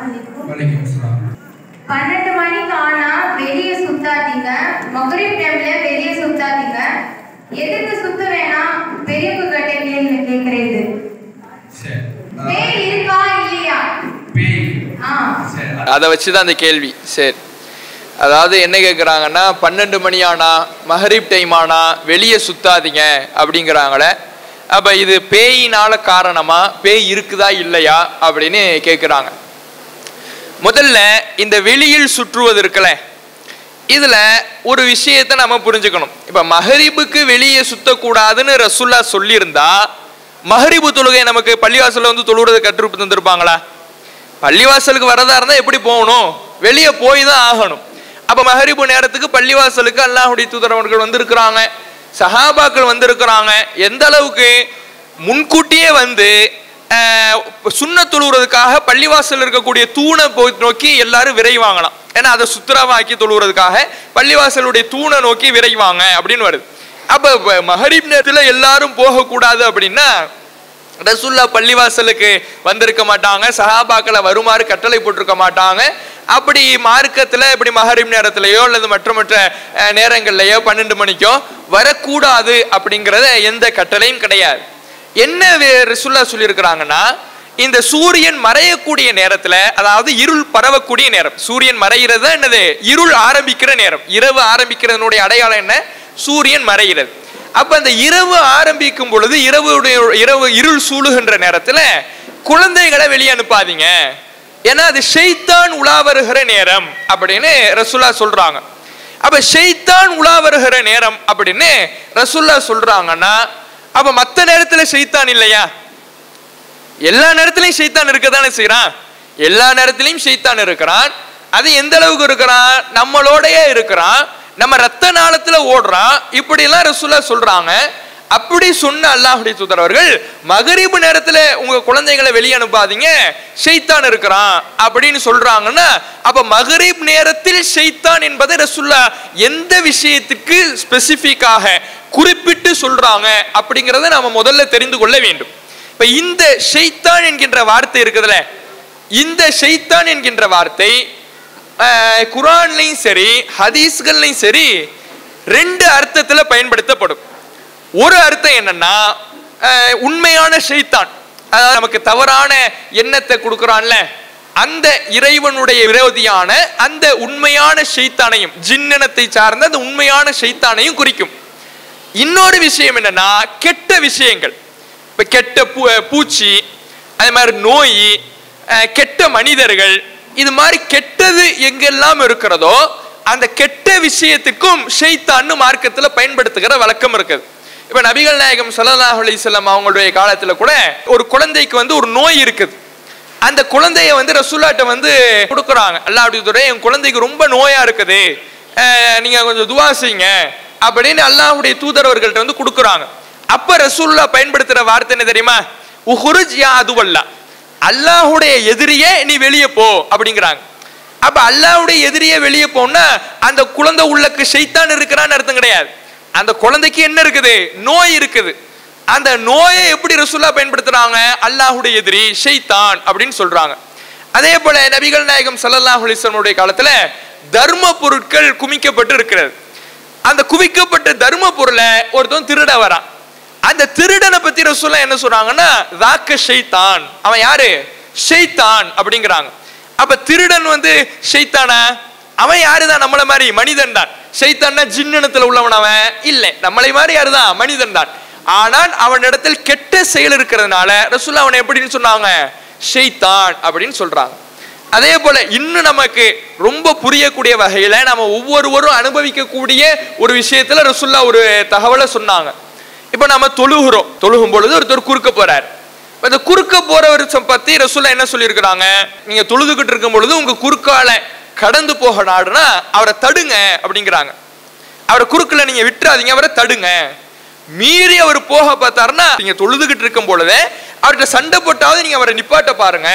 அலைக்கும் வலைக்கம் அஸ்ஸலாம் பன்னெண்டு மணிக்கு ஆனா வெளியே சுத்தாதீங்க மகரிப் டைம்ல வெளியே சுத்தாதீங்க எதுக்கு சுத்த வேணாம் பெரியவங்க கிட்ட கேள்வி கேட்கறது சரி பேய் இருக்கா இல்லையா பேய் ஆ சரி அதை வச்சு தான் அந்த கேள்வி சரி அதாவது என்ன கேட்குறாங்கன்னா பன்னெண்டு மணி ஆனா மஹரிப் டைம் ஆனா வெளியே சுத்தாதீங்க அப்படிங்கிறாங்களே அப்போ இது பேயினால காரணமா பேய் இருக்குதா இல்லையா அப்படின்னு கேட்குறாங்க முதல்ல இந்த வெளியில் சுற்றுவது இருக்குல்ல இதுல ஒரு விஷயத்தை நம்ம புரிஞ்சுக்கணும் இப்ப மஹரிபுக்கு வெளியே சுத்தக்கூடாதுன்னு ரசுல்லா சொல்லியிருந்தா மஹரிபு தொழுகை நமக்கு பள்ளிவாசல்ல வந்து தொழுகிறது கற்று தந்திருப்பாங்களா பள்ளிவாசலுக்கு வரதா இருந்தா எப்படி போகணும் வெளியே போய் தான் ஆகணும் அப்ப மஹரிபு நேரத்துக்கு பள்ளிவாசலுக்கு அல்லாஹுடைய தூதரவர்கள் வந்திருக்கிறாங்க சஹாபாக்கள் வந்திருக்கிறாங்க எந்த அளவுக்கு முன்கூட்டியே வந்து ஆஹ், சுண்ண தொழுகிறதுக்காக பள்ளிவாசல் இருக்கக்கூடிய தூணை போய் நோக்கி எல்லாரும் விரைவாங்களாம் ஏன்னா அதை சுத்தரவாக்கி தொழுகிறதுக்காக பள்ளிவாசலுடைய தூணை நோக்கி விரைவாங்க அப்படின்னு வருது அப்ப வ- மஹரிப் நேரத்துல எல்லாரும் போகக்கூடாது அப்படின்னா ரசுல்லா பள்ளிவாசலுக்கு வந்திருக்க மாட்டாங்க சஹாபாக்களை வருமாறு கட்டளை போட்டிருக்க மாட்டாங்க அப்படி மார்க்கத்துல இப்படி மஹரிம் நேரத்திலேயோ அல்லது மற்ற மற்ற அஹ், நேரங்கள்லயோ பன்னெண்டு மணிக்கோ வரக்கூடாது அப்படிங்கிறத எந்த கட்டளையும் கிடையாது என்ன வே- ரசுல்லா சொல்லியிருக்கிறாங்கன்னா இந்த சூரியன் மறையக்கூடிய நேரத்துல அதாவது இருள் பரவக்கூடிய நேரம் சூரியன் மறைகிறது தான் என்னது இருள் ஆரம்பிக்கிற நேரம் இரவு ஆரம்பிக்கிறதனுடைய அடையாளம் என்ன சூரியன் மறைகிறது அப்ப அந்த இரவு ஆரம்பிக்கும் பொழுது இரவுடைய இரவு இருள் சூழுகின்ற நேரத்துல குழந்தைகளை வெளியே அனுப்பாதீங்க ஏன்னா அது ஷெய்தான் உலா வருகிற நேரம் அப்படின்னு ரசுல்லா சொல்றாங்க அப்ப ஷெய்தான் உலா வருகிற நேரம் அப்படின்னு ரசுல்லா சொல்றாங்கன்னா அப்ப மத்த நேரத்துல ஷெய்தான் இல்லையா எல்லா நேரத்திலையும் ஷைத்தான் இருக்க தானே செய்யறான் எல்லா நேரத்திலையும் ஷைத்தான் இருக்கிறான் அது எந்த அளவுக்கு இருக்கிறான் நம்மளோடயே இருக்கிறான் நம்ம ரத்த நாளத்துல ஓடுறான் இப்படி எல்லாம் ரசூலா சொல்றாங்க அப்படி சொன்ன அல்லாஹுடைய தூதரவர்கள் மகரிபு நேரத்துல உங்க குழந்தைகளை வெளியே அனுப்பாதீங்க ஷைத்தான் இருக்கிறான் அப்படின்னு சொல்றாங்கன்னா அப்ப மகரிப் நேரத்தில் ஷைத்தான் என்பதை ரசூல்லா எந்த விஷயத்துக்கு ஸ்பெசிபிக்காக குறிப்பிட்டு சொல்றாங்க அப்படிங்கறத நாம முதல்ல தெரிந்து கொள்ள வேண்டும் இப்ப இந்த ஷைத்தான் என்கின்ற வார்த்தை இருக்குதுல்ல இந்த ஷைத்தான் என்கின்ற வார்த்தை ஆஹ், குர்ஆன்லயும் சரி ஹதீஸ்கள்லயும் சரி ரெண்டு அர்த்தத்துல பயன்படுத்தப்படும் ஒரு அர்த்தம் என்னன்னா ஆஹ், உண்மையான ஷைத்தான் அதாவது நமக்கு தவறான எண்ணத்தை கொடுக்குறான்ல அந்த இறைவனுடைய விரோதியான அந்த உண்மையான ஷைத்தானையும் ஜின்னனத்தை சார்ந்த அந்த உண்மையான ஷைத்தானையும் குறிக்கும் இன்னொரு விஷயம் என்னன்னா கெட்ட விஷயங்கள் இப்ப கெட்ட பூ பூச்சி அது மாதிரி நோய் அஹ், கெட்ட மனிதர்கள் இது மாதிரி கெட்டது எங்கெல்லாம் இருக்கிறதோ அந்த கெட்ட விஷயத்துக்கும் ஷைத்தான்னு மார்க்கத்துல பயன்படுத்துகிற வழக்கம் இருக்குது இப்ப நபிகள் நாயகம் ஸல்லல்லாஹு அலைஹி வஸல்லம் அவங்களுடைய காலத்துல கூட ஒரு குழந்தைக்கு வந்து ஒரு நோய் இருக்குது அந்த குழந்தைய வந்து ரசூல்லாட்ட வந்து கொடுக்குறாங்க அல்லாஹ் அப்படி துறை என் குழந்தைக்கு ரொம்ப நோயா இருக்குது அஹ், நீங்க கொஞ்சம் துவா செய்யுங்க அப்படின்னு அல்லாஹ்வுடைய தூதரவர்கள்ட்ட வந்து கொடுக்குறாங்க அப்ப ரசூல்லா பயன்படுத்துற வார்த்தை என்ன தெரியுமா உஹுருஜ் யா அதுவல்லா அல்லாஹ்வுடைய எதிரியே நீ வெளியே போ அப்படிங்கிறாங்க அப்ப அல்லாஹ்வுடைய எதிரியே வெளியே போனா அந்த குழந்தை உள்ளக்கு ஷைத்தான் இருக்கிறான்னு அர்த்தம் கிடையாது அந்த குழந்தைக்கு என்ன இருக்குது நோய் இருக்குது அந்த நோயை எப்படி ரசூல்லா பயன்படுத்துறாங்க அல்லாஹ்வுடைய எதிரி ஷைத்தான் அப்படின்னு சொல்றாங்க அதே போல நபிகள் நாயகம் ஸல்லல்லாஹு அலைஹி வஸல்லம் காலத்துல தர்ம பொருட்கள் குமிக்கப்பட்டு இருக்கிறது அந்த குவிக்கப்பட்ட தர்ம பொருளை ஒருத்தன் திருட வரான் அந்த திருடனை பத்தி ரசூல்லா என்ன சொல்றாங்கன்னா ராக்க ஷைத்தான் அவன் யாரு ஷைத்தான் அப்படிங்கிறாங்க அப்ப திருடன் வந்து ஷைத்தானா அவன் யாருதான் நம்மள மாதிரி மனிதன் தான் ஷைத்தான்னா ஜின்னனத்துல உள்ளவன் அவன் இல்லை நம்மளை மாதிரி யாருதான் மனிதன் தான் ஆனால் அவனிடத்தில் கெட்ட செயல் இருக்கிறதுனால ரசூல்லா அவனை எப்படின்னு சொன்னாங்க ஷைத்தான் அப்படின்னு சொல்றாங்க அதே போல இன்னும் நமக்கு ரொம்ப புரியக்கூடிய வகையில நம்ம ஒவ்வொருவரும் அனுபவிக்கக்கூடிய ஒரு விஷயத்துல ரசுல்லா ஒரு தகவலை சொன்னாங்க இப்ப நம்ம தொழுகிறோம் தொழுகும் பொழுது ஒருத்தர் குறுக்க போறார் இப்ப இந்த குறுக்க போறவர் ச- பத்தி ரசுல்லா என்ன சொல்லியிருக்கிறாங்க நீங்க தொழுதுகிட்டு இருக்கும் பொழுது உங்க குறுக்கால கடந்து போக நாடுனா அவரை தடுங்க அப்படிங்கிறாங்க அவரை குறுக்குல நீங்க விட்டுறாதீங்க அவரை தடுங்க மீறி அவர் போக பார்த்தாருன்னா நீங்க தொழுதுகிட்டு இருக்கும் பொழுதே அவர்கிட்ட சண்டை போட்டாவது நீங்க அவரை நிப்பாட்ட பாருங்க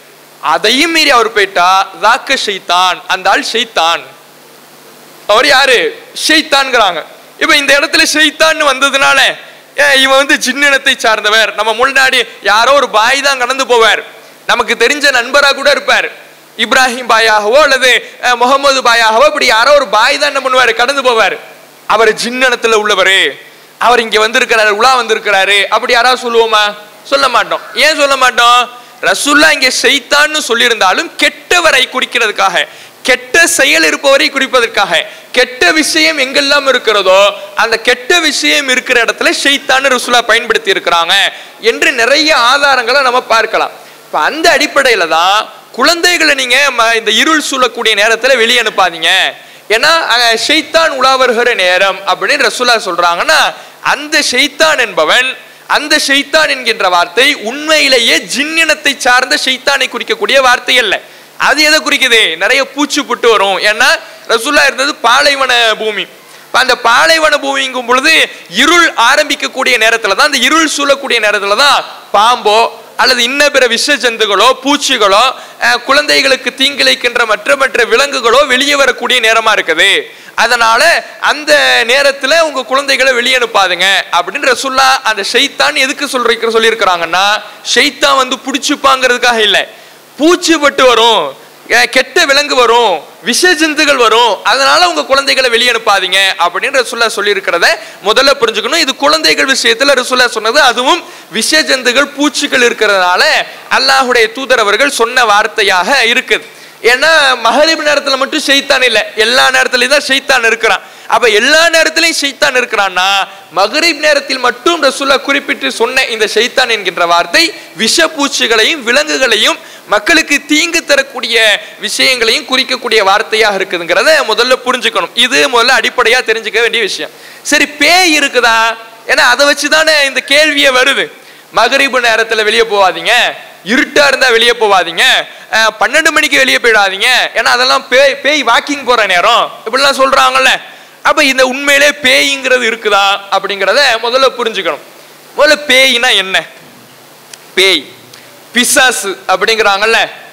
அதையும் மீறி அவர் போயிட்டா தாக்க ஷைத்தான் அந்த ஆள் ஷைத்தான் அவர் யாரு ஷைத்தான்ங்கிறாங்க இப்ப இந்த இடத்துல ஷைத்தான் வந்ததுனால ஏ, இவன் வந்து ஜின்னினத்தை சார்ந்தவர் நம்ம முன்னாடி யாரோ ஒரு பாய் தான் கடந்து போவார் நமக்கு தெரிஞ்ச நண்பரா கூட இருப்பார் இப்ராஹிம் பாயாகவோ அல்லது அஹ், முகமது பாயாகவோ இப்படி யாரோ ஒரு பாய் தான் என்ன பண்ணுவாரு கடந்து போவார் அவர் ஜின்னனத்துல உள்ளவரு அவர் இங்க வந்திருக்கிறாரு உலா வந்திருக்கிறாரு அப்படி யாராவது சொல்லுவோமா சொல்ல மாட்டோம் ஏன் சொல்ல மாட்டோம் ரசுல்லா இங்க செய்தான்னு சொல்லியிருந்தாலும் கெட்டவரை குறிக்கிறதுக்காக கெட்ட செயல் இருப்பவரை குறிப்பதற்காக கெட்ட விஷயம் எங்கெல்லாம் இருக்கிறதோ அந்த கெட்ட விஷயம் இருக்கிற இடத்துல ஷெய்தான்னு ரசுல்லா பயன்படுத்தி இருக்கிறாங்க என்று நிறைய ஆதாரங்களை நம்ம பார்க்கலாம் இப்ப அந்த அடிப்படையில தான் குழந்தைகளை நீங்க ம- இந்த இருள் சூழக்கூடிய நேரத்துல வெளியே அனுப்பாதீங்க ஏன்னா அஹ், ஷைத்தான் உலா வருகிற நேரம் அப்படின்னு ரசூலா சொல்றாங்கன்னா அந்த ஷைத்தான் என்பவன் அந்த ஷைத்தான் என்கின்ற வார்த்தை உண்மையிலேயே ஜின்னினத்தை சார்ந்த ஷைத்தானை குறிக்கக்கூடிய வார்த்தை அல்ல அது எதை குறிக்குது நிறைய பூச்சி புட்டு வரும் ஏன்னா ரசூலா இருந்தது பாலைவன பூமி இப்ப அந்த பாலைவன பூமிங்கும் பொழுது இருள் ஆரம்பிக்கக்கூடிய நேரத்துல தான் அந்த இருள் சூழக்கூடிய நேரத்துல தான் பாம்போ அல்லது இன்ன பிற விஷ ஜந்துகளோ பூச்சிகளோ அஹ், குழந்தைகளுக்கு தீங்கிழைக்கின்ற மற்ற மற்ற விலங்குகளோ வெளியே வரக்கூடிய நேரமா இருக்குது அதனால அந்த நேரத்துல உங்க குழந்தைகளை வெளியே அனுப்பாதுங்க அப்படின்னு ரசுல்லா அந்த ஷைத்தான் எதுக்கு சொல்ற சொல்லியிருக்கிறாங்கன்னா ஷைத்தான் வந்து பிடிச்சுப்பாங்கிறதுக்காக இல்லை பூச்சி பட்டு வரும் அஹ் கெட்ட விலங்கு வரும் விஷ ஜந்துகள் வரும் அதனால உங்க குழந்தைகளை வெளியே அனுப்பாதீங்க அப்படின்னு ரசுல்லா சொல்லியிருக்கிறத முதல்ல புரிஞ்சுக்கணும் இது குழந்தைகள் விஷயத்துல ரசுல்லா சொன்னது அதுவும் விஷ ஜந்துகள் பூச்சிகள் இருக்கிறதுனால அல்லாஹுடைய தூதர் அவர்கள் சொன்ன வார்த்தையாக இருக்குது ஏன்னா மகரிப் நேரத்துல மட்டும் ஷைத்தான் இல்லை எல்லா நேரத்துலயும் தான் ஷைத்தான் இருக்கிறான் அப்ப எல்லா நேரத்திலையும் ஷைத்தான் இருக்கிறான்னா மகரிப் நேரத்தில் மட்டும் ரசூல்லா குறிப்பிட்டு சொன்ன இந்த ஷைத்தான் என்கின்ற வார்த்தை விஷப்பூச்சிகளையும் விலங்குகளையும் மக்களுக்கு தீங்கு தரக்கூடிய விஷயங்களையும் குறிக்கக்கூடிய வார்த்தையாக இருக்குதுங்கிறத முதல்ல புரிஞ்சுக்கணும் இது முதல்ல அடிப்படையா தெரிஞ்சுக்க வேண்டிய விஷயம் சரி பேய் இருக்குதா ஏன்னா அதை வச்சுதானே இந்த கேள்வியே வருது மகரிபு நேரத்துல வெளியே போகாதீங்க இருட்டா இருந்தா வெளியே போகாதீங்க அஹ், பன்னெண்டு மணிக்கு வெளியே போயிடாதீங்க ஏன்னா அதெல்லாம் பேய் பேய் வாக்கிங் போற நேரம் இப்படிலாம் சொல்றாங்கல்ல அப்ப இந்த உண்மையிலே பேய்ங்கிறது இருக்குதா அப்படிங்கிறத முதல்ல புரிஞ்சுக்கணும் முதல்ல பேய்னா என்ன பேய் பிசாசு அப்படிங்கிறாங்கல்ல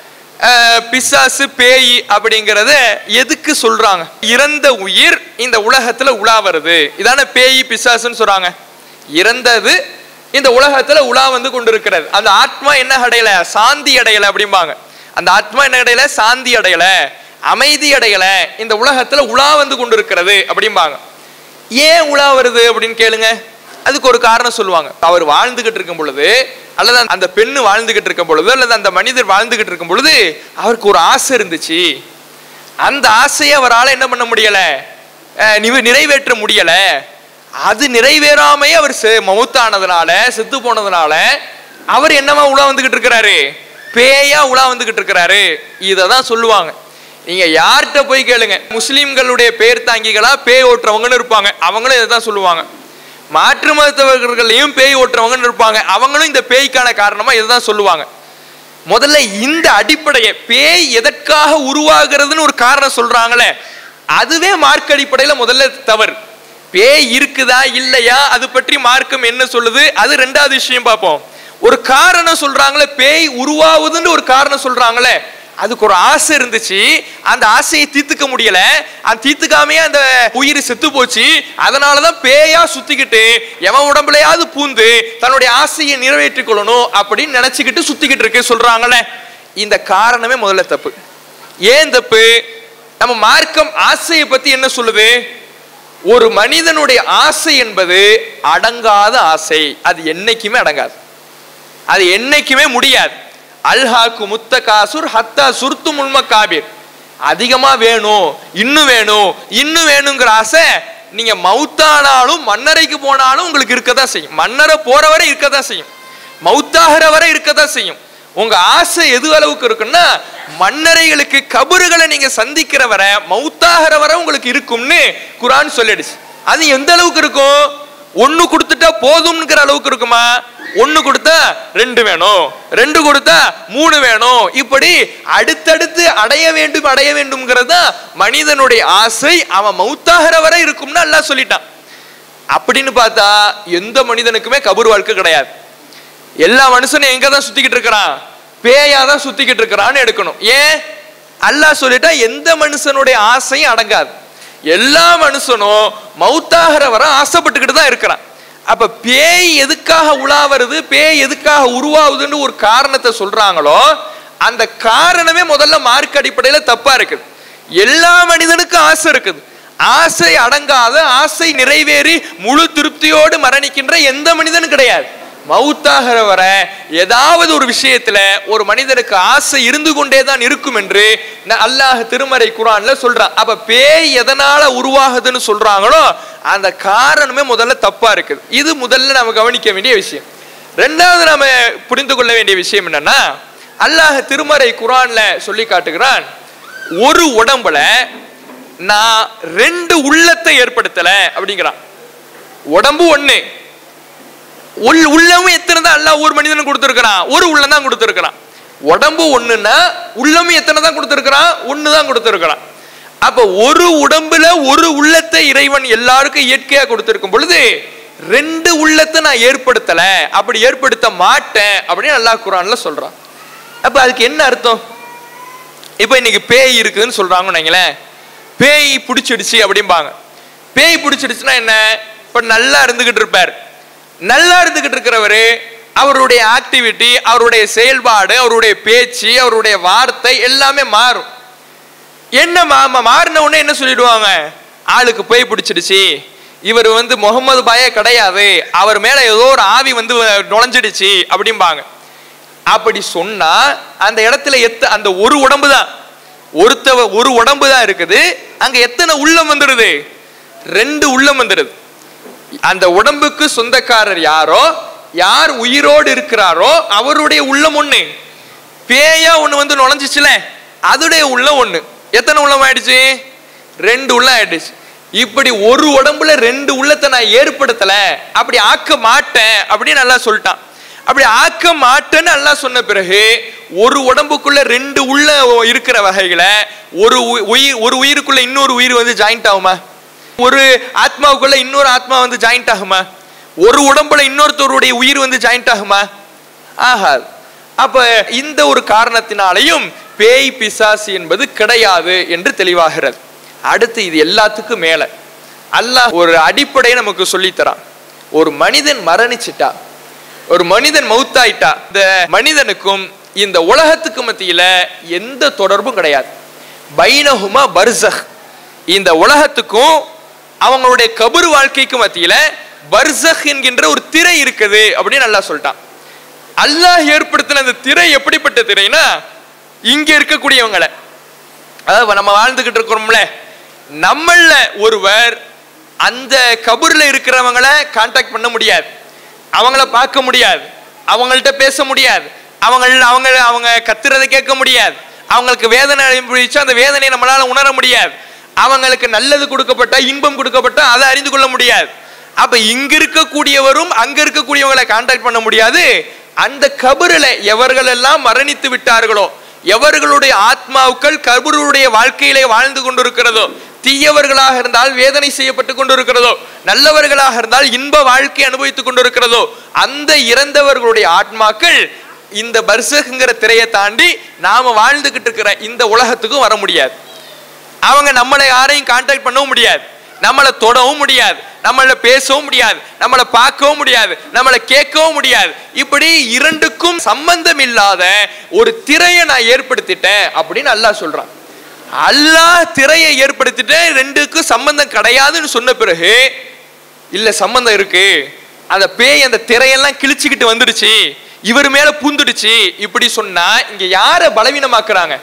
அஹ், பிசாசு பேய் அப்படிங்கறத எதுக்கு சொல்றாங்க இறந்த உயிர் இந்த உலகத்துல உலா வருது இதானே பேய் பிசாசுன்னு சொல்றாங்க இறந்தது இந்த உலகத்துல உலா வந்து கொண்டிருக்கிறது அந்த ஆத்மா என்ன அடையல சாந்தி அடையல அப்படிம்பாங்க அந்த ஆத்மா என்ன அடையல சாந்தி அடையல அமைதி அடையல இந்த உலகத்துல உலா வந்து கொண்டிருக்கிறது அப்படிம்பாங்க ஏன் உலா வருது அப்படின்னு கேளுங்க அதுக்கு ஒரு காரணம் சொல்லுவாங்க அவர் வாழ்ந்துகிட்டு இருக்கும் பொழுது அல்லது அந்த பெண்ணு வாழ்ந்துகிட்டு இருக்கும் பொழுது அல்லது அந்த மனிதர் வாழ்ந்துகிட்டு இருக்கும் பொழுது அவருக்கு ஒரு ஆசை இருந்துச்சு அந்த ஆசையை அவரால் என்ன பண்ண முடியல அஹ் நிவ- நிறைவேற்ற முடியல அது நிறைவேறாமையே அவர் செ- மவுத்தானதுனால செத்து போனதுனால அவர் என்னவா உலா வந்துகிட்டு இருக்கிறாரு பேயா உலா வந்துகிட்டு இருக்கிறாரு இதை தான் சொல்லுவாங்க நீங்க யார்கிட்ட போய் கேளுங்க முஸ்லிம்களுடைய பேர் தாங்கிகளா பேய் ஓட்டுறவங்கன்னு இருப்பாங்க அவங்களும் இதை தான் சொல்லுவாங்க மாற்று மதத்தவர்களையும் பேய் ஓட்டுறவங்கன்னு இருப்பாங்க அவங்களும் இந்த பேய்க்கான காரணமா இதை தான் சொல்லுவாங்க முதல்ல இந்த அடிப்படையை பேய் எதற்காக உருவாகிறதுன்னு ஒரு காரணம் சொல்றாங்களே அதுவே மார்க் அடிப்படையில முதல்ல தவறு பேய் இருக்குதா இல்லையா அது பற்றி மார்க்கம் என்ன சொல்லுது அது ரெண்டாவது விஷயம் பார்ப்போம் ஒரு காரணம் சொல்றாங்களே பேய் உருவாகுதுன்னு ஒரு காரணம் சொல்றாங்களே அதுக்கு ஒரு ஆசை இருந்துச்சு அந்த ஆசையை தீர்த்துக்க முடியல அந்த தீர்த்துக்காமையே அந்த உயிர் செத்து போச்சு அதனாலதான் பேயா சுத்திக்கிட்டு எவன் உடம்புலயாவது பூந்து தன்னுடைய ஆசையை நிறைவேற்றிக் கொள்ளணும் அப்படின்னு நினைச்சுக்கிட்டு சுத்திக்கிட்டு இருக்கு சொல்றாங்களே இந்த காரணமே முதல்ல தப்பு ஏன் தப்பு நம்ம மார்க்கம் ஆசையை பத்தி என்ன சொல்லுது ஒரு மனிதனுடைய ஆசை என்பது அடங்காத ஆசை அது என்னைக்குமே அடங்காது அது என்னைக்குமே முடியாது அல்ஹாக்கு முத்த காசுர் ஹத்தா சுருத்து முன்ம காபீர் அதிகமா வேணும் இன்னும் வேணும் இன்னும் வேணுங்கிற ஆசை நீங்க மவுத்தானாலும் மன்னரைக்கு போனாலும் உங்களுக்கு இருக்கதான் செய்யும் மன்னரை போற வரை இருக்கதான் செய்யும் மவுத்தாகிற வரை இருக்கதான் செய்யும் உங்க ஆசை எது அளவுக்கு இருக்குன்னா மன்னரைகளுக்கு கபறுகளை நீங்க சந்திக்கிற வரை மவுத்தாகிற வரை உங்களுக்கு இருக்கும்னு குரான் சொல்லிடுச்சு அது எந்த அளவுக்கு இருக்கும் ஒண்ணு கொடுத்துட்டா போதும்ங்கிற அளவுக்கு இருக்குமா ஒண்ணு கொடுத்தா ரெண்டு வேணும் ரெண்டு கொடுத்தா மூணு வேணும் இப்படி அடுத்தடுத்து அடைய வேண்டும் அடைய வேண்டும்ங்கிறது தான் மனிதனுடைய ஆசை அவன் மௌத்தாகிற வரை இருக்கும்னு அல்லாஹ் சொல்லிட்டான் அப்படின்னு பார்த்தா எந்த மனிதனுக்குமே கபூர் வாழ்க்கை கிடையாது எல்லா மனுஷனும் எங்க தான் சுத்திக்கிட்டு இருக்கிறான் பேயா தான் சுத்திக்கிட்டு இருக்கிறான்னு எடுக்கணும் ஏன் அல்லாஹ் சொல்லிட்டா எந்த மனுஷனுடைய ஆசையும் அடங்காது எல்லா மனுஷனும் மௌத்தாகிற வரை ஆசைப்பட்டுக்கிட்டு தான் இருக்கிறான் அப்ப பேய் எதுக்காக உலா வருது பேய் எதுக்காக உருவாகுதுன்னு ஒரு காரணத்தை சொல்றாங்களோ அந்த காரணமே முதல்ல மார்க் அடிப்படையில தப்பா இருக்குது எல்லா மனிதனுக்கும் ஆசை இருக்குது ஆசை அடங்காத ஆசை நிறைவேறி முழு திருப்தியோடு மரணிக்கின்ற எந்த மனிதனும் கிடையாது மவுத்தாகிற வர ஏதாவது ஒரு விஷயத்துல ஒரு மனிதனுக்கு ஆசை இருந்து கொண்டே தான் இருக்கும் என்று ந- அல்லாஹ் திருமறை குரான்ல சொல்றான் அப்ப பேய் எதனால உருவாகுதுன்னு சொல்றாங்களோ அந்த காரணமே முதல்ல தப்பா இருக்குது இது முதல்ல நாம கவனிக்க வேண்டிய விஷயம் ரெண்டாவது நாம புரிந்து கொள்ள வேண்டிய விஷயம் என்னன்னா அல்லாஹ் திருமறை குரான்ல சொல்லி காட்டுகிறான் ஒரு உடம்புல நான் ரெண்டு உள்ளத்தை ஏற்படுத்தல அப்படிங்கிறான் உடம்பு ஒண்ணு உள் உள்ளமும் எத்தனை தான் அல்லாஹ் ஒரு மனிதனுக்கு கொடுத்துருக்கிறான் ஒரு உள்ளம் தான் கொடுத்துருக்கிறான் உடம்பு ஒண்ணுன்னா உள்ளமும் எத்தனை தான் கொடுத்துருக்கிறான் ஒன்று தான் கொடுத்துருக்கிறான் அப்ப ஒரு உடம்புல ஒரு உள்ளத்தை இறைவன் எல்லாருக்கும் இயற்கையா கொடுத்திருக்கும் பொழுது ரெண்டு உள்ளத்தை நான் ஏற்படுத்தல அப்படி ஏற்படுத்த மாட்டேன் அப்படின்னு அல்லாஹ் குரான்ல சொல்றான் அப்ப அதுக்கு என்ன அர்த்தம் இப்போ இன்னைக்கு பேய் இருக்குதுன்னு சொல்றாங்கன்னு வைங்களேன் பேய் பிடிச்சிடுச்சு அப்படிம்பாங்க பேய் பிடிச்சிடுச்சுன்னா என்ன இப்போ நல்லா இருந்துகிட்டு இருப்பார் நல்லா இருந்துகிட்டு இருக்கிறவரு அவருடைய ஆக்டிவிட்டி அவருடைய செயல்பாடு அவருடைய பேச்சு அவருடைய வார்த்தை எல்லாமே மாறும் என்ன மா- மாறின உடனே என்ன சொல்லிடுவாங்க ஆளுக்கு பேய் பிடிச்சிடுச்சு இவர் வந்து முகமது பாயே கிடையாது அவர் மேல ஏதோ ஒரு ஆவி வந்து நுழைஞ்சிடுச்சு அப்படிம்பாங்க அப்படி சொன்னா அந்த இடத்துல எத்த அந்த ஒரு உடம்பு தான் ஒருத்தவ ஒரு உடம்பு தான் இருக்குது அங்க எத்தனை உள்ளம் வந்துடுது ரெண்டு உள்ளம் வந்துடுது அந்த உடம்புக்கு சொந்தக்காரர் யாரோ யார் உயிரோடு இருக்கிறாரோ அவருடைய உள்ளம் ஒண்ணு பேயா ஒண்ணு வந்து நுழைஞ்சிச்சுல அதுடைய உள்ளம் ஒண்ணு எத்தனை உள்ளம் ஆயிடுச்சு ரெண்டு உள்ளம் ஆயிடுச்சு இப்படி ஒரு உடம்புல ரெண்டு உள்ளத்தை நான் ஏற்படுத்தல அப்படி ஆக்க மாட்டேன் அப்படின்னு நல்லா சொல்லிட்டான் அப்படி ஆக்க மாட்டேன்னு நல்லா சொன்ன பிறகு ஒரு உடம்புக்குள்ள ரெண்டு உள்ள இருக்கிற வகைகளை ஒரு உ- உயிர் ஒரு உயிருக்குள்ள இன்னொரு உயிர் வந்து ஜாயிண்ட் ஆகுமா ஒரு ஆத்மாவுக்குள்ள இன்னொரு ஆத்மா வந்து ஜாயிண்ட் ஆகுமா ஒரு உடம்புல இன்னொருத்தருடைய உயிர் வந்து ஜாயிண்ட் ஆகுமா ஆகாது அப்ப இந்த ஒரு காரணத்தினாலையும் பேய் பிசாசு என்பது கிடையாது என்று தெளிவாகிறது அடுத்து இது எல்லாத்துக்கும் மேல அல்லாஹ் ஒரு அடிப்படையை நமக்கு சொல்லித்தரான் ஒரு மனிதன் மரணிச்சிட்டா ஒரு மனிதன் மௌத்தாயிட்டா இந்த மனிதனுக்கும் இந்த உலகத்துக்கு மத்தியில எந்த தொடர்பும் கிடையாது பைனஹுமா பர்சஹ் இந்த உலகத்துக்கும் அவங்களுடைய கபர் வாழ்க்கைக்கு மத்தியில பர்சஹ் என்கின்ற ஒரு திரை இருக்குது அப்படின்னு நல்லா சொல்லிட்டான் அல்லாஹ் ஏற்படுத்தின அந்த திரை எப்படிப்பட்ட திரைனா இங்க இருக்கக்கூடியவங்களை அதாவது நம்ம வாழ்ந்துகிட்டு இருக்கிறோம்ல நம்மள ஒருவர் அந்த கபூர்ல இருக்கிறவங்கள காண்டாக்ட் பண்ண முடியாது அவங்கள பார்க்க முடியாது அவங்கள்ட்ட பேச முடியாது அவங்க அவங்க அவங்க கத்துறதை கேட்க முடியாது அவங்களுக்கு வேதனை அனுபவிச்சா அந்த வேதனையை நம்மளால உணர முடியாது அவங்களுக்கு நல்லது கொடுக்கப்பட்டா இன்பம் கொடுக்கப்பட்டா அதை அறிந்து கொள்ள முடியாது அப்ப இங்க இருக்கக்கூடியவரும் அங்க இருக்கக்கூடியவங்களை காண்டாக்ட் பண்ண முடியாது அந்த கபருல எவர்கள் எல்லாம் மரணித்து விட்டார்களோ எவர்களுடைய ஆத்மாவுக்கள் கபருடைய வாழ்க்கையிலே வாழ்ந்து கொண்டிருக்கிறதோ தீயவர்களாக இருந்தால் வேதனை செய்யப்பட்டு கொண்டிருக்கிறதோ நல்லவர்களாக இருந்தால் இன்ப வாழ்க்கை அனுபவித்துக் கொண்டிருக்கிறதோ அந்த இறந்தவர்களுடைய ஆத்மாக்கள் இந்த பர்சகுங்கிற திரையை தாண்டி நாம வாழ்ந்துகிட்டு இருக்கிற இந்த உலகத்துக்கும் வர முடியாது அவங்க நம்மளை யாரையும் காண்டாக்ட் பண்ணவும் முடியாது நம்மளை தொடவும் முடியாது நம்மள பேசவும் முடியாது நம்மளை பார்க்கவும் முடியாது நம்மளை கேட்கவும் முடியாது இப்படி இரண்டுக்கும் சம்பந்தம் இல்லாத ஒரு திரையை நான் ஏற்படுத்திட்டேன் அப்படின்னு அல்லாஹ் சொல்றான் அல்லாஹ் திரையை ஏற்படுத்திட்டேன் ரெண்டுக்கும் சம்பந்தம் கிடையாதுன்னு சொன்ன பிறகு இல்ல சம்பந்தம் இருக்கு அந்த பேய் அந்த திரையெல்லாம் கிழிச்சுக்கிட்டு வந்துடுச்சு இவர் மேல பூந்துடுச்சு இப்படி சொன்னா இங்க யார பலவீனமாக்குறாங்க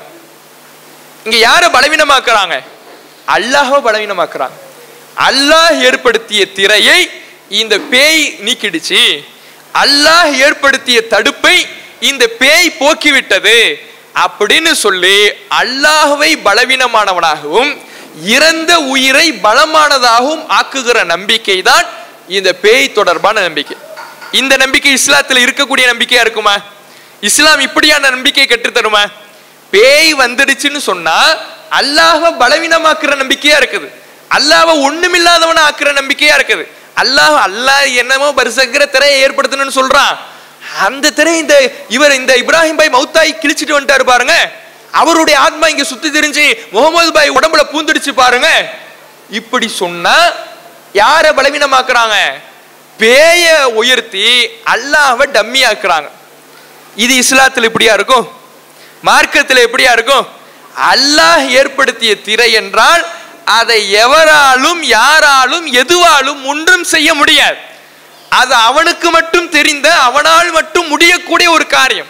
இங்க யார பலவீனமாக்குறாங்க அல்லாஹ்வை பலவீனமாக்குறாங்க அல்லாஹ் ஏற்படுத்திய திரையை இந்த பேய் நீக்கிடுச்சு அல்லாஹ் ஏற்படுத்திய தடுப்பை இந்த பேய் போக்கிவிட்டது அப்படின்னு சொல்லி அல்லாஹ்வை பலவீனமானவனாகவும் இறந்த உயிரை பலமானதாகவும் ஆக்குகிற நம்பிக்கை தான் இந்த பேய் தொடர்பான நம்பிக்கை இந்த நம்பிக்கை இஸ்லாத்துல இருக்கக்கூடிய நம்பிக்கையா இருக்குமா இஸ்லாம் இப்படியான நம்பிக்கை கற்றுத்தருமா பேய் வந்துடுச்சுன்னு சொன்னா அல்லாஹ்வை பலவீனமாக்குற நம்பிக்கையா இருக்குது அல்லாஹ்வை ஒண்ணுமில்லாதவன ஆக்குற நம்பிக்கையா இருக்குது அல்லாஹ் அல்லாஹ் என்னமோ பரிசங்கிற திரையை ஏற்படுத்தணும்னு சொல்றான் அந்த திரை இந்த இவர் இந்த இப்ராஹிம் பாய் மௌத்தாய் கிழிச்சிட்டு வந்துட்டாரு பாருங்க அவருடைய ஆத்மா இங்க சுத்தி திரிஞ்சு முகமது பாய் உடம்புல பூந்துடுச்சு பாருங்க இப்படி சொன்னா யார பலவீனமாக்குறாங்க பேய உயர்த்தி அல்லாஹ்வை டம்மி ஆக்குறாங்க இது இஸ்லாத்துல இப்படியா இருக்கும் மார்க்கத்தில் எப்படியா இருக்கும் அல்லாஹ் ஏற்படுத்திய திரை என்றால் அதை எவராலும் யாராலும் எதுவாலும் ஒன்றும் செய்ய முடியாது அது அவனுக்கு மட்டும் தெரிந்த அவனால் மட்டும் முடியக்கூடிய ஒரு காரியம்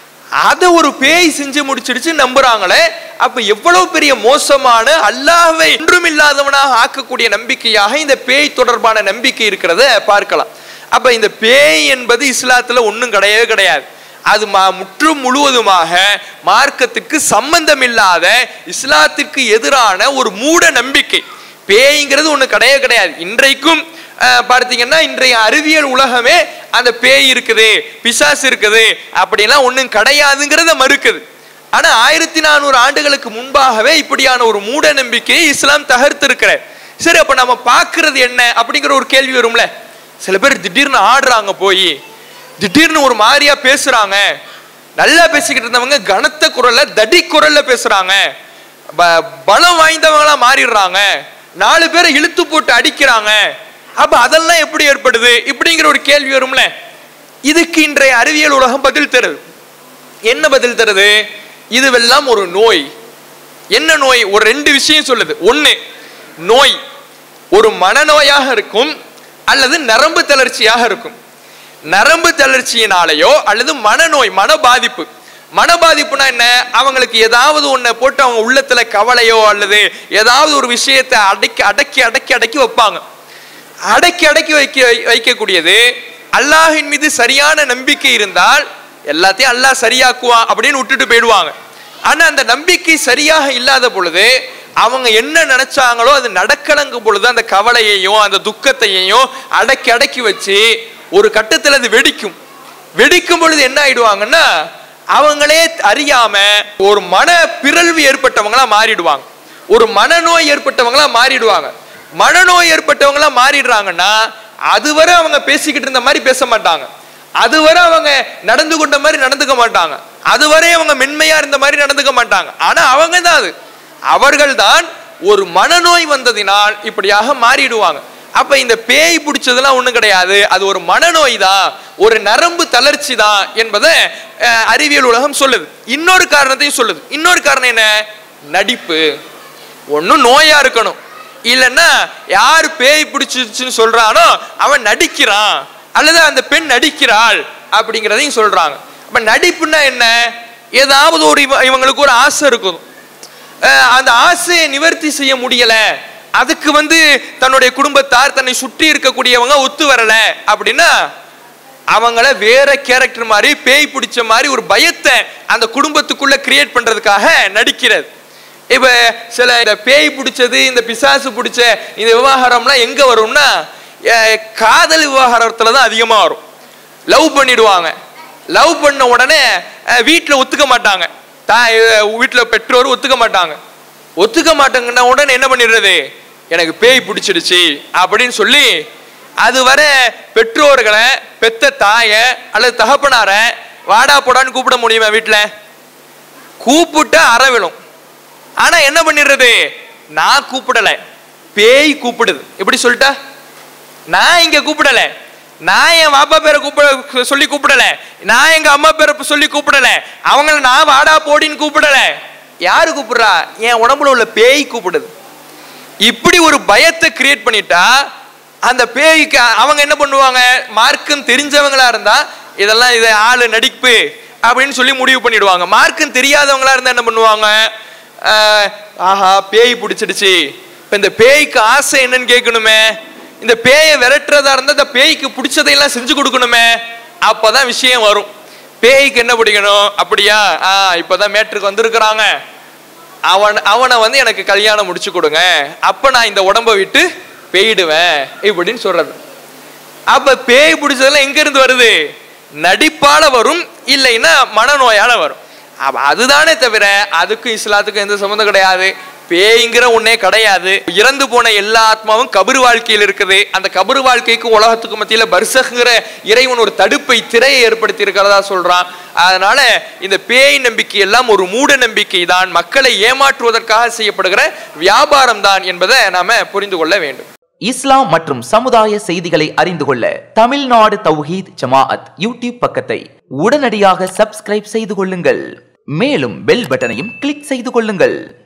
அதை ஒரு பேய் செஞ்சு முடிச்சிடுச்சு நம்புறாங்களே அப்ப எவ்வளவு பெரிய மோசமான அல்லாஹ்வை ஒன்றும் இல்லாதவனாக ஆக்கக்கூடிய நம்பிக்கையாக இந்த பேய் தொடர்பான நம்பிக்கை இருக்கிறத பார்க்கலாம் அப்ப இந்த பேய் என்பது இஸ்லாத்துல ஒண்ணும் கிடையவே கிடையாது அது மா முற்றும் முழுவதுமாக மார்க்கத்துக்கு சம்பந்தம் இல்லாத இஸ்லாத்திற்கு எதிரான ஒரு மூட நம்பிக்கை பேய்ங்கிறது ஒண்ணு கிடையவே கிடையாது இன்றைக்கும் அஹ், பார்த்தீங்கன்னா இன்றைய அறிவியல் உலகமே அந்த பேய் இருக்குது பிசாசு இருக்குது அப்படிலாம் ஒண்ணும் கிடையாதுங்கிறத மறுக்குது ஆனா ஆயிரத்தி நானூறு ஆண்டுகளுக்கு முன்பாகவே இப்படியான ஒரு மூட நம்பிக்கையை இஸ்லாம் தகர்த்திருக்கிறார் சரி அப்ப நம்ம பார்க்கிறது என்ன அப்படிங்கிற ஒரு கேள்வி வரும்ல சில பேர் திடீர்னு ஆடுறாங்க போய் திடீர்னு ஒரு மாதிரியா பேசுறாங்க நல்லா பேசிக்கிட்டு இருந்தவங்க கனத்த குரல்ல தடி குரல்ல பேசுறாங்க ப- பலம் வாய்ந்தவங்களா மாறிடுறாங்க நாலு பேரை இழுத்து போட்டு அடிக்கிறாங்க அப்ப அதெல்லாம் எப்படி ஏற்படுது இப்படிங்கிற ஒரு கேள்வி வரும்ல இதுக்கு இன்றைய அறிவியல் உலகம் பதில் தருது என்ன பதில் தருது இதுவெல்லாம் ஒரு நோய் என்ன நோய் ஒரு ரெண்டு விஷயம் சொல்லுது ஒண்ணு நோய் ஒரு மனநோயாக இருக்கும் அல்லது நரம்பு தளர்ச்சியாக இருக்கும் நரம்பு தளர்ச்சியினாலேயோ அல்லது மனநோய் மன பாதிப்பு மன பாதிப்புனா என்ன அவங்களுக்கு ஏதாவது ஒன்றை போட்டு அவங்க உள்ளத்துல கவலையோ அல்லது ஏதாவது ஒரு விஷயத்தை அடக்கி அடக்கி அடக்கி அடக்கி வைப்பாங்க அடக்கி அடக்கி வைக்க வைக்கக்கூடியது அல்லாஹின் மீது சரியான நம்பிக்கை இருந்தால் எல்லாத்தையும் அல்லாஹ் சரியாக்குவான் அப்படின்னு விட்டுட்டு போயிடுவாங்க ஆனா அந்த நம்பிக்கை சரியாக இல்லாத பொழுது அவங்க என்ன நினைச்சாங்களோ அது நடக்கலங்கும் பொழுது அந்த கவலையையும் அந்த துக்கத்தையும் அடக்கி அடக்கி வச்சு ஒரு கட்டத்தில் அது வெடிக்கும் வெடிக்கும் பொழுது என்ன ஆயிடுவாங்கன்னா அவங்களே அறியாம ஒரு மன பிறழ்வு ஏற்பட்டவங்களா மாறிடுவாங்க ஒரு மனநோய் ஏற்பட்டவங்களா மாறிடுவாங்க மனநோய் ஏற்பட்டவங்களா மாறிடுறாங்கன்னா அதுவரை அவங்க பேசிக்கிட்டு இருந்த மாதிரி பேச மாட்டாங்க அதுவரை அவங்க நடந்து கொண்ட மாதிரி நடந்துக்க மாட்டாங்க அதுவரை அவங்க மென்மையா இருந்த மாதிரி நடந்துக்க மாட்டாங்க ஆனா அவங்க தான் அது அவர்கள் தான் ஒரு மனநோய் வந்ததினால் இப்படியாக மாறிடுவாங்க அப்ப இந்த பேய் பிடிச்சதெல்லாம் ஒண்ணும் கிடையாது அது ஒரு மனநோய் தான் ஒரு நரம்பு தளர்ச்சி தான் என்பதை அஹ், அறிவியல் உலகம் சொல்லுது இன்னொரு காரணத்தையும் சொல்லுது இன்னொரு காரணம் என்ன நடிப்பு ஒன்றும் நோயா இருக்கணும் இல்லைன்னா யார் பேய் பிடிச்சிருச்சுன்னு சொல்றானோ அவன் நடிக்கிறான் அல்லது அந்த பெண் நடிக்கிறாள் அப்படிங்கிறதையும் சொல்றாங்க அப்ப நடிப்புன்னா என்ன ஏதாவது ஒரு இவ- இவங்களுக்கு ஒரு ஆசை இருக்கும் அஹ் அந்த ஆசையை நிவர்த்தி செய்ய முடியல அதுக்கு வந்து தன்னுடைய குடும்பத்தார் தன்னை சுற்றி இருக்கக்கூடியவங்க ஒத்து வரல அப்படின்னா அவங்கள வேற கேரக்டர் மாதிரி பேய் பிடிச்ச மாதிரி ஒரு பயத்தை அந்த குடும்பத்துக்குள்ள கிரியேட் பண்றதுக்காக நடிக்கிறது இப்ப சில இந்த பேய் பிடிச்சது இந்த பிசாசு பிடிச்ச இந்த விவகாரம்லாம் எங்க வரும்னா அஹ் காதல் விவகாரத்துல தான் அதிகமா வரும் லவ் பண்ணிடுவாங்க லவ் பண்ண உடனே அஹ், வீட்ல ஒத்துக்க மாட்டாங்க தாய் அஹ், வீட்ல பெற்றோர் ஒத்துக்க மாட்டாங்க ஒத்துக்க மாட்டாங்கன்னா உடனே என்ன பண்ணிடுறது எனக்கு பேய் பிடிச்சிடுச்சு அப்படின்னு சொல்லி அது வர பெற்றோர்களை பெத்த தாய அல்லது தகப்பனார வாடா போடான்னு கூப்பிட முடியுமா வீட்ல கூப்பிட்டு அற விழும் ஆனா என்ன பண்ணிடுறது நான் கூப்பிடல பேய் கூப்பிடுது எப்படி சொல்லிட்டா நான் இங்க கூப்பிடல நான் என் பாப்பா பேரை கூப்பிட சொல்லி கூப்பிடல நான் எங்க அம்மா பேரை சொல்லி கூப்பிடல அவங்கள நான் வாடா போடின்னு கூப்பிடல யாரு கூப்பிடுறா என் உடம்புல உள்ள பேய் கூப்பிடுது இப்படி ஒரு பயத்தை கிரியேட் பண்ணிட்டா அந்த பேய்க்கு அவங்க என்ன பண்ணுவாங்க மார்க்கம் தெரிஞ்சவங்களா இருந்தா இதெல்லாம் இது ஆளு நடிப்பு அப்படின்னு சொல்லி முடிவு பண்ணிடுவாங்க மார்க்கம் தெரியாதவங்களா இருந்தா என்ன பண்ணுவாங்க ஆஹ், ஆஹா பேய் பிடிச்சிடுச்சு இப்ப இந்த பேய்க்கு ஆசை என்னன்னு கேட்கணுமே இந்த பேயை விரட்டுறதா இருந்தா இந்த பேய்க்கு பிடிச்சதையெல்லாம் செஞ்சு கொடுக்கணுமே அப்பதான் விஷயம் வரும் பேய்க்கு என்ன பிடிக்கணும் அப்படியா ஆ இப்பதான் மேட்ருக்கு வந்திருக்கிறாங்க அவன் அவனை வந்து எனக்கு கல்யாணம் முடிச்சு கொடுங்க அப்ப நான் இந்த உடம்ப விட்டு போயிடுவேன் இப்படின்னு சொல்றது அப்ப பேய் பிடிச்சதெல்லாம் எங்க இருந்து வருது நடிப்பால வரும் இல்லைன்னா மனநோயால வரும் அப்ப அதுதானே தவிர அதுக்கும் இஸ்லாத்துக்கும் எந்த சம்மந்தம் கிடையாது பேய்ங்கிற ஒண்ணே கிடையாது இறந்து போன எல்லா ஆத்மாவும் கபரு வாழ்க்கையில் இருக்குது அந்த கபரு வாழ்க்கைக்கும் உலகத்துக்கு மத்தியில பர்சகுங்கிற இறைவன் ஒரு தடுப்பை திரையை ஏற்படுத்தி இருக்கிறதா சொல்றான் அதனால இந்த பேய் நம்பிக்கை எல்லாம் ஒரு மூட நம்பிக்கை தான் மக்களை ஏமாற்றுவதற்காக செய்யப்படுகிற வியாபாரம் தான் என்பதை நாம புரிந்து கொள்ள வேண்டும் இஸ்லாம் மற்றும் சமுதாய செய்திகளை அறிந்து கொள்ள தமிழ்நாடு தௌஹீத் ஜமாஅத் யூடியூப் பக்கத்தை உடனடியாக சப்ஸ்கிரைப் செய்து கொள்ளுங்கள் மேலும் பெல் பட்டனையும் கிளிக் செய்து கொள்ளுங்கள்